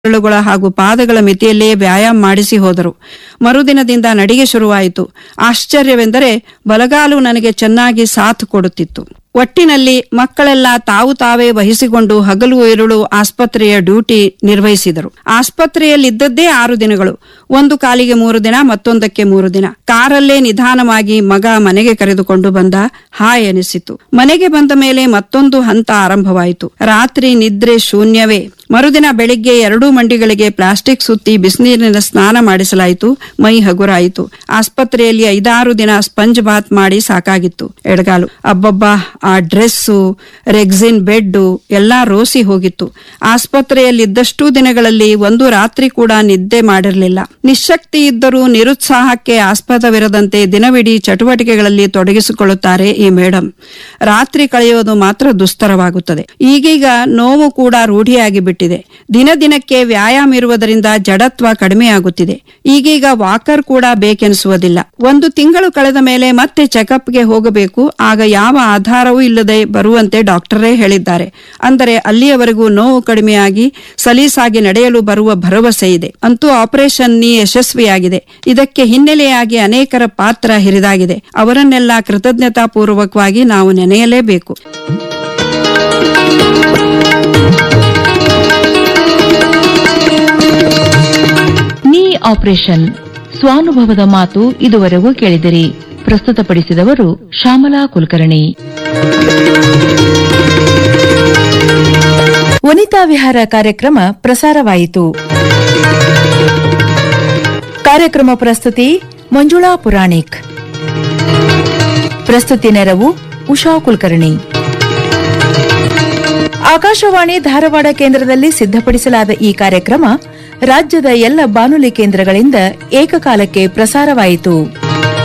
ಬೆರಳುಗಳ ಹಾಗೂ ಪಾದಗಳ ಮಿತಿಯಲ್ಲೇ ವ್ಯಾಯಾಮ ಮಾಡಿಸಿ ಹೋದರು ಮರುದಿನದಿಂದ ನಡಿಗೆ ಶುರುವಾಯಿತು ಆಶ್ಚರ್ಯವೆಂದರೆ ಬಲಗಾಲು ನನಗೆ ಚೆನ್ನಾಗಿ ಸಾಥ್ ಕೊಡುತ್ತಿತ್ತು ಒಟ್ಟಿನಲ್ಲಿ ಮಕ್ಕಳೆಲ್ಲ ತಾವು ತಾವೇ ವಹಿಸಿಕೊಂಡು ಹಗಲು ಇರುಳು ಆಸ್ಪತ್ರೆಯ ಡ್ಯೂಟಿ ನಿರ್ವಹಿಸಿದರು ಆಸ್ಪತ್ರೆಯಲ್ಲಿದ್ದದ್ದೇ ಆರು ದಿನಗಳು ಒಂದು ಕಾಲಿಗೆ ಮೂರು ದಿನ ಮತ್ತೊಂದಕ್ಕೆ ಮೂರು ದಿನ ಕಾರಲ್ಲೇ ನಿಧಾನವಾಗಿ ಮಗ ಮನೆಗೆ ಕರೆದುಕೊಂಡು ಬಂದ ಹಾಯ್ ಎನಿಸಿತು ಮನೆಗೆ ಬಂದ ಮೇಲೆ ಮತ್ತೊಂದು ಹಂತ ಆರಂಭವಾಯಿತು ರಾತ್ರಿ ನಿದ್ರೆ ಶೂನ್ಯವೇ ಮರುದಿನ ಬೆಳಿಗ್ಗೆ ಎರಡೂ ಮಂಡಿಗಳಿಗೆ ಪ್ಲಾಸ್ಟಿಕ್ ಸುತ್ತಿ ಬಿಸಿನೀರಿನ ಸ್ನಾನ ಮಾಡಿಸಲಾಯಿತು ಮೈ ಹಗುರಾಯಿತು ಆಸ್ಪತ್ರೆಯಲ್ಲಿ ಐದಾರು ದಿನ ಸ್ಪಂಜ್ ಬಾತ್ ಮಾಡಿ ಸಾಕಾಗಿತ್ತು ಎಡಗಾಲು ಅಬ್ಬಬ್ಬಾ ಆ ಡ್ರೆಸ್ಸು ರೆಗ್ಸಿನ್ ಬೆಡ್ಡು ಎಲ್ಲಾ ರೋಸಿ ಹೋಗಿತ್ತು ಆಸ್ಪತ್ರೆಯಲ್ಲಿದ್ದಷ್ಟು ದಿನಗಳಲ್ಲಿ ಒಂದು ರಾತ್ರಿ ಕೂಡ ನಿದ್ದೆ ಮಾಡಿರಲಿಲ್ಲ ನಿಶಕ್ತಿ ಇದ್ದರೂ ನಿರುತ್ಸಾಹಕ್ಕೆ ಆಸ್ಪದವಿರದಂತೆ ದಿನವಿಡೀ ಚಟುವಟಿಕೆಗಳಲ್ಲಿ ತೊಡಗಿಸಿಕೊಳ್ಳುತ್ತಾರೆ ಈ ಮೇಡಂ ರಾತ್ರಿ ಕಳೆಯೋದು ಮಾತ್ರ ದುಸ್ತರವಾಗುತ್ತದೆ ಈಗೀಗ ನೋವು ಕೂಡ ರೂಢಿಯಾಗಿ ಬಿಟ್ಟಿದೆ ದಿನ ದಿನಕ್ಕೆ ವ್ಯಾಯಾಮ ಇರುವುದರಿಂದ ಜಡತ್ವ ಕಡಿಮೆಯಾಗುತ್ತಿದೆ ಈಗೀಗ ವಾಕರ್ ಕೂಡ ಬೇಕೆನಿಸುವುದಿಲ್ಲ ಒಂದು ತಿಂಗಳು ಕಳೆದ ಮೇಲೆ ಮತ್ತೆ ಚೆಕಪ್ಗೆ ಹೋಗಬೇಕು ಆಗ ಯಾವ ಆಧಾರವೂ ಇಲ್ಲದೆ ಬರುವಂತೆ ಡಾಕ್ಟರೇ ಹೇಳಿದ್ದಾರೆ ಅಂದರೆ ಅಲ್ಲಿಯವರೆಗೂ ನೋವು ಕಡಿಮೆಯಾಗಿ ಸಲೀಸಾಗಿ ನಡೆಯಲು ಬರುವ ಭರವಸೆ ಇದೆ ಅಂತೂ ಆಪರೇಷನ್ ನೀ ಯಶಸ್ವಿಯಾಗಿದೆ ಇದಕ್ಕೆ ಹಿನ್ನೆಲೆಯಾಗಿ ಅನೇಕರ ಪಾತ್ರ ಹಿರಿದಾಗಿದೆ ಅವರನ್ನೆಲ್ಲ ಕೃತಜ್ಞತಾಪೂರ್ವಕವಾಗಿ ನಾವು ನೆನೆಯಲೇಬೇಕು ನೀ ಆಪರೇಷನ್ ಸ್ವಾನುಭವದ ಮಾತು ಇದುವರೆಗೂ ಕೇಳಿದಿರಿ ಪ್ರಸ್ತುತಪಡಿಸಿದವರು ಶ್ಯಾಮಲಾ ಕುಲಕರ್ಣಿ ವನಿತಾ ವಿಹಾರ ಕಾರ್ಯಕ್ರಮ ಪ್ರಸಾರವಾಯಿತು ಕಾರ್ಯಕ್ರಮ ಪ್ರಸ್ತುತಿ ಮಂಜುಳಾ ಪುರಾಣಿಕ್ ಪ್ರಸ್ತುತಿ ನೆರವು ಉಷಾ ಕುಲಕರ್ಣಿ ಆಕಾಶವಾಣಿ ಧಾರವಾಡ ಕೇಂದ್ರದಲ್ಲಿ ಸಿದ್ಧಪಡಿಸಲಾದ ಈ ಕಾರ್ಯಕ್ರಮ ರಾಜ್ಯದ ಎಲ್ಲ ಬಾನುಲಿ ಕೇಂದ್ರಗಳಿಂದ ಏಕಕಾಲಕ್ಕೆ ಪ್ರಸಾರವಾಯಿತು